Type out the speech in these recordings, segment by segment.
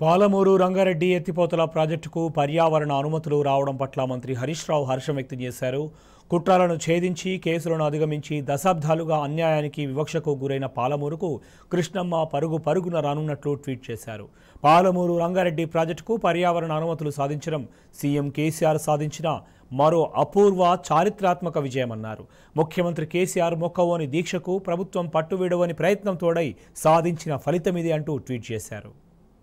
పాలమూరు రంగారెడ్డి ఎత్తిపోతల ప్రాజెక్టుకు పర్యావరణ అనుమతులు రావడం పట్ల మంత్రి హరీష్ రావు హర్షం వ్యక్తం చేశారు కుట్రలను ఛేదించి కేసులను అధిగమించి దశాబ్దాలుగా అన్యాయానికి వివక్షకు గురైన పాలమూరుకు కృష్ణమ్మ పరుగు పరుగున రానున్నట్లు ట్వీట్ చేశారు పాలమూరు రంగారెడ్డి ప్రాజెక్టుకు పర్యావరణ అనుమతులు సాధించడం సీఎం కేసీఆర్ సాధించిన మరో అపూర్వ చారిత్రాత్మక విజయమన్నారు ముఖ్యమంత్రి కేసీఆర్ మొక్కవోని దీక్షకు ప్రభుత్వం పట్టువిడవని ప్రయత్నం తోడై సాధించిన ఫలితమిది అంటూ ట్వీట్ చేశారు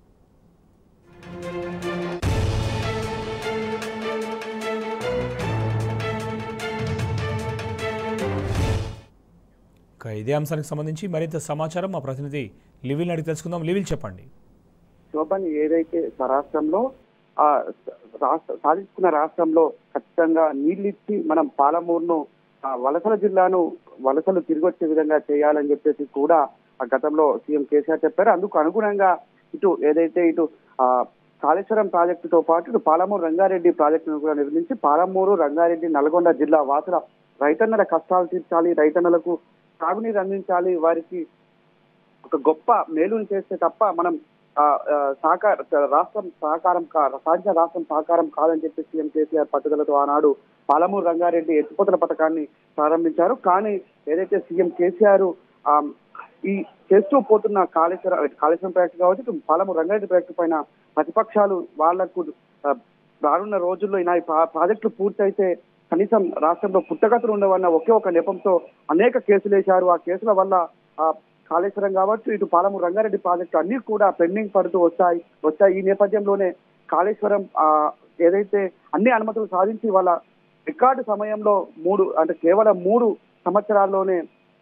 ఇక ఇదే అంశానికి సంబంధించి మరింత సమాచారం మా ప్రతినిధి లివిల్ అడిగి తెలుసుకుందాం లివిల్ చెప్పండి శోభన్ ఏదైతే రాష్ట్రంలో ఆ రాష్ట్ర సాధించుకున్న రాష్ట్రంలో ఖచ్చితంగా నీళ్ళిచ్చి మనం పాలమూరును ఆ వలసల జిల్లాను వలసలు తిరిగి వచ్చే విధంగా చేయాలని చెప్పేసి కూడా ఆ గతంలో సీఎం కేసీఆర్ చెప్పారు అందుకు అనుగుణంగా ఇటు ఏదైతే ఇటు ఆ కాళేశ్వరం ప్రాజెక్టుతో పాటు ఇటు పాలమూరు రంగారెడ్డి ప్రాజెక్టును కూడా నిర్మించి పాలమూరు రంగారెడ్డి నల్గొండ జిల్లా వాసుల రైతన్నల కష్టాలు తీర్చాలి రైతన్నలకు సాగునీరు అందించాలి వారికి ఒక గొప్ప మేలుని చేస్తే తప్ప మనం ఆ, ఆ, సహకార రాష్ట్రం సహకారం కా- సాధించిన రాష్ట్రం సహకారం కాదని చెప్పి సీఎం కేసీఆర్ పట్టుదలతో ఆనాడు పాలమూరు రంగారెడ్డి ఎత్తిపోతల పథకాన్ని ప్రారంభించారు కానీ ఏదైతే సీఎం కేసీఆర్ ఆ, ఈ చేస్తూ పోతున్న కాళేశ్వరం కాళేశ్వరం ప్రాజెక్టు కావచ్చు ఇటు పాలమూరు రంగారెడ్డి ప్రాజెక్టు పైన ప్రతిపక్షాలు వాళ్లకు ఆ, రానున్న రోజుల్లో ఈ ప్రా- ప్రాజెక్టులు పూర్తయితే కనీసం రాష్ట్రంలో పుట్టగతులు ఉండవన్న ఒకే ఒక నెపంతో అనేక కేసులు వేశారు ఆ కేసుల వల్ల ఆ కాళేశ్వరం కావచ్చు ఇటు పాలమూరు రంగారెడ్డి ప్రాజెక్టు అన్ని కూడా పెండింగ్ పడుతూ వచ్చాయి వచ్చాయి ఈ నేపథ్యంలోనే కాళేశ్వరం ఆ ఏదైతే అన్ని అనుమతులు సాధించి వాళ్ళ రికార్డు సమయంలో మూడు అంటే కేవలం మూడు సంవత్సరాల్లోనే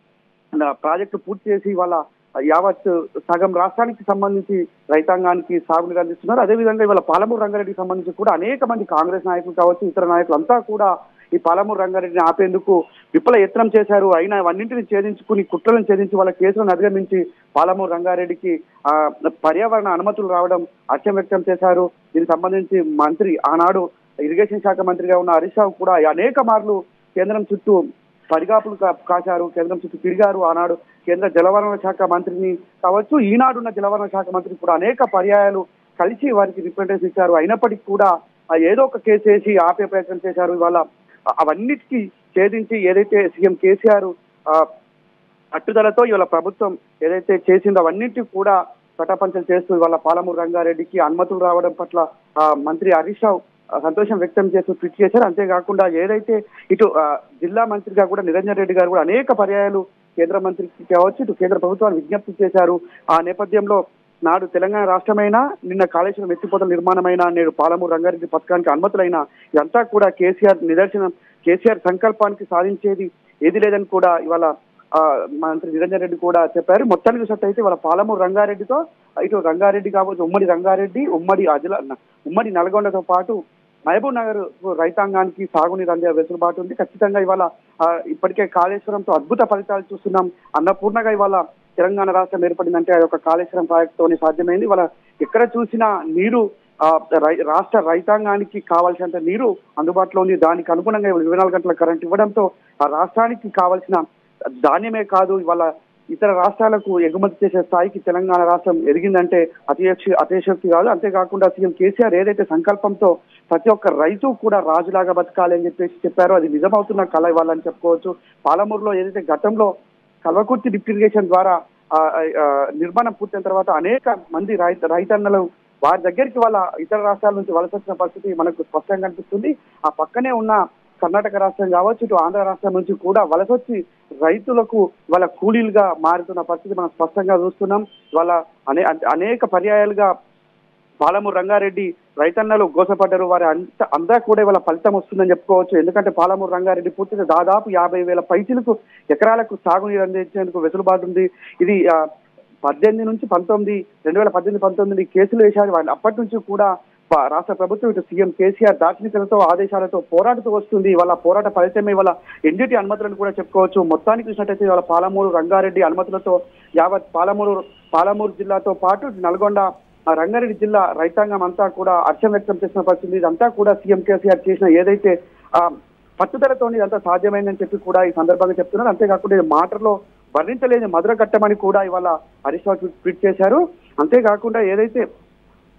నా ప్రాజెక్టు పూర్తి చేసి వాళ్ళ యావత్ సగం రాష్ట్రానికి సంబంధించి రైతాంగానికి సాగునీరు అందిస్తున్నారు అదేవిధంగా ఇవాళ పాలమూరు రంగారెడ్డికి సంబంధించి కూడా అనేక మంది కాంగ్రెస్ నాయకులు కావచ్చు ఇతర నాయకులు అంతా కూడా ఈ పాలమూరు రంగారెడ్డిని ఆపేందుకు విఫల యత్నం చేశారు అయినా అవన్నింటిని ఛేదించుకుని కుట్రలను ఛేదించి వాళ్ళ కేసులను అధిగమించి పాలమూరు రంగారెడ్డికి ఆ పర్యావరణ అనుమతులు రావడం హర్షం వ్యక్తం చేశారు దీనికి సంబంధించి మంత్రి ఆనాడు ఇరిగేషన్ శాఖ మంత్రిగా ఉన్న హరీష్ రావు కూడా అనేక మార్లు కేంద్రం చుట్టూ పడిగాపులు కా- కాశారు కేంద్రం చుట్టూ తిరిగారు ఆనాడు కేంద్ర జలవనరుల శాఖ మంత్రిని కావచ్చు ఈనాడున్న జలవనరుల శాఖ మంత్రి కూడా అనేక పర్యాయాలు కలిసి వారికి రిప్రజెంటేషన్ ఇచ్చారు అయినప్పటికీ కూడా ఆ ఏదో ఒక కేసు వేసి ఆపే ప్రయత్నం చేశారు ఇవాళ అవన్నిటికీ ఛేదించి ఏదైతే సీఎం కేసీఆర్ ఆ, పట్టుదలతో ఇవాళ ప్రభుత్వం ఏదైతే చేసిందో అవన్నింటినీ కూడా పటాపంచలు చేస్తూ ఇవాళ పాలమూరు రంగారెడ్డికి అనుమతులు రావడం పట్ల ఆ, మంత్రి హరీష్ రావు ఆ, సంతోషం వ్యక్తం చేస్తూ ట్వీట్ చేశారు అంతేకాకుండా ఏదైతే ఇటు ఆ, జిల్లా మంత్రిగా కూడా నిరంజన్ రెడ్డి గారు కూడా అనేక పర్యాయాలు కేంద్ర మంత్రికి కావచ్చు ఇటు కేంద్ర ప్రభుత్వాన్ని విజ్ఞప్తి చేశారు ఆ నేపథ్యంలో నాడు తెలంగాణ రాష్ట్రమైనా నిన్న కాళేశ్వరం ఎత్తిపోతల నిర్మాణమైన నేడు పాలమూరు రంగారెడ్డి పథకానికి అనుమతులైన ఇదంతా కూడా కేసీఆర్ నిదర్శనం కేసీఆర్ సంకల్పానికి సాధించేది ఏది లేదని కూడా ఇవాళ ఆ, మంత్రి నిరంజన్ రెడ్డి కూడా చెప్పారు మొత్తానికి చూసినట్టయితే ఇవాళ పాలమూరు రంగారెడ్డితో ఇటు రంగారెడ్డి కావచ్చు ఉమ్మడి రంగారెడ్డి ఉమ్మడి అజిల ఉమ్మడి నల్గొండతో పాటు మహబూబ్ నగర్ రైతాంగానికి సాగునీరు అందే వెసులుబాటు ఉంది ఖచ్చితంగా ఇవాళ ఆ, ఇప్పటికే కాళేశ్వరంతో అద్భుత ఫలితాలు చూస్తున్నాం అన్నపూర్ణగా ఇవాళ తెలంగాణ రాష్ట్రం ఏర్పడిందంటే అది ఒక కాళేశ్వరం ప్రాజెక్టుతోనే సాధ్యమైంది ఇవాళ ఎక్కడ చూసినా నీరు ఆ, రై- రాష్ట్ర రైతాంగానికి కావాల్సినంత నీరు అందుబాటులో ఉంది దానికి అనుగుణంగా ఇవాళ ఇరవై నాలుగు గంటల కరెంట్ ఇవ్వడంతో ఆ రాష్ట్రానికి కావాల్సిన ధాన్యమే కాదు ఇవాళ ఇతర రాష్ట్రాలకు ఎగుమతి చేసే స్థాయికి తెలంగాణ రాష్ట్రం ఎదిగిందంటే అతిశక్తి అతిశక్తి కాదు అంతేకాకుండా సీఎం కేసీఆర్ ఏదైతే సంకల్పంతో ప్రతి ఒక్క రైతు కూడా రాజులాగా బతకాలి అని చెప్పేసి చెప్పారో అది నిజమవుతున్న కళ ఇవ్వాలని చెప్పుకోవచ్చు పాలమూరులో ఏదైతే గతంలో కల్వకుర్తి లిఫ్ట్ ఇరిగేషన్ ద్వారా ఆ, ఆ, నిర్మాణం పూర్తయిన తర్వాత అనేక మంది రైత రైతన్నలు వారి దగ్గరికి వాళ్ళ ఇతర రాష్ట్రాల నుంచి వలస వచ్చిన పరిస్థితి మనకు స్పష్టంగా కనిపిస్తుంది ఆ పక్కనే ఉన్న కర్ణాటక రాష్ట్రం కావచ్చు ఇటు ఆంధ్ర రాష్ట్రం నుంచి కూడా వలస వచ్చి రైతులకు వాళ్ళ కూలీలుగా మారుతున్న పరిస్థితి మనం స్పష్టంగా చూస్తున్నాం వాళ్ళ అనే అనేక పర్యాయాలుగా పాలమూరు రంగారెడ్డి రైతన్నలు గోసపడ్డారు వారి అంత అంతా కూడా ఇవాళ ఫలితం వస్తుందని చెప్పుకోవచ్చు ఎందుకంటే పాలమూరు రంగారెడ్డి పూర్తిగా దాదాపు యాభై వేల పైసలకు ఎకరాలకు సాగునీరు అందించేందుకు వెసులుబాటు ఉంది ఇది ఆ, పద్దెనిమిది నుంచి పంతొమ్మిది రెండు వేల పద్దెనిమిది పంతొమ్మిది కేసులు వేశారు వాళ్ళు అప్పటి నుంచి కూడా ప- రాష్ట్ర ప్రభుత్వం ఇటు సీఎం కేసీఆర్ దార్శనికలతో ఆదేశాలతో పోరాడుతూ వస్తుంది వాళ్ళ పోరాట ఫలితమే వాళ్ళ ఎన్జిటి అనుమతులను కూడా చెప్పుకోవచ్చు మొత్తానికి చూసినట్టయితే వాళ్ళ పాలమూరు రంగారెడ్డి అనుమతులతో యావత్ పాలమూరు పాలమూరు జిల్లాతో పాటు నల్గొండ ఆ రంగారెడ్డి జిల్లా రైతాంగం అంతా కూడా హర్షం వ్యక్తం చేసిన పరిస్థితి ఇదంతా కూడా సీఎం కేసీఆర్ చేసిన ఏదైతే ఆ పట్టుదలతో ఇదంతా సాధ్యమైందని చెప్పి కూడా ఈ సందర్భంగా చెప్తున్నారు అంతేకాకుండా ఇది మాటలో వర్ణించలేని మధుర ఘట్టమని కూడా ఇవాళ హరీష్ రావు ట్వీట్ చేశారు అంతేకాకుండా ఏదైతే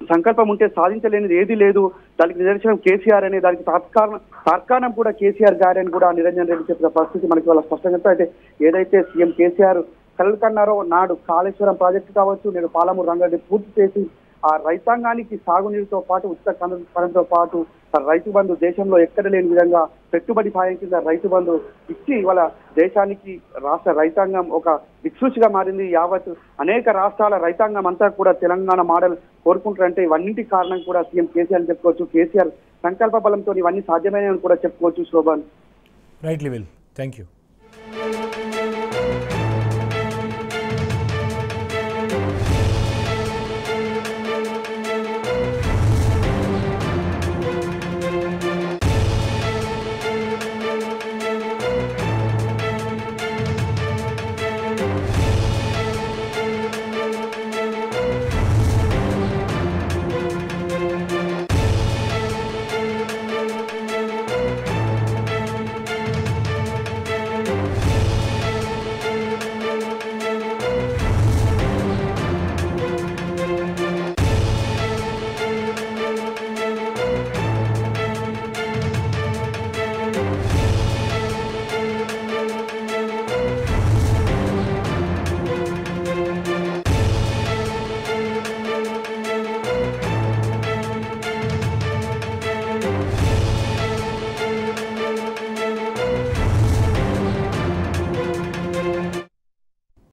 సంకల్పం ఉంటే సాధించలేనిది ఏది లేదు దానికి నిదర్శనం కేసీఆర్ అనే దానికి తాత్కాలం తార్కాణం కూడా కేసీఆర్ గారి అని కూడా నిరంజన్ రెడ్డి చెప్పిన పరిస్థితి మనకి వాళ్ళ స్పష్టంగా అయితే ఏదైతే సీఎం కేసీఆర్ కలలు కన్నారో నాడు కాళేశ్వరం ప్రాజెక్టు కావచ్చు నేడు పాలమూరు రంగారెడ్డి పూర్తి చేసి ఆ రైతాంగానికి సాగునీరుతో పాటు ఉచిత కరెంటుతో పాటు ఆ రైతు బంధు దేశంలో ఎక్కడ లేని విధంగా పెట్టుబడి సాయం కింద రైతు బంధు ఇచ్చి ఇవాళ దేశానికి రాష్ట్ర రైతాంగం ఒక దిక్సూచిగా మారింది యావత్ అనేక రాష్ట్రాల రైతాంగం అంతా కూడా తెలంగాణ మోడల్ కోరుకుంటారంటే ఇవన్నింటి కారణం కూడా సీఎం కేసీఆర్ అని చెప్పుకోవచ్చు కేసీఆర్ సంకల్ప బలంతో ఇవన్నీ సాధ్యమైనవి కూడా చెప్పుకోవచ్చు శోభన్ రైట్ లివిల్ థ్యాంక్ యూ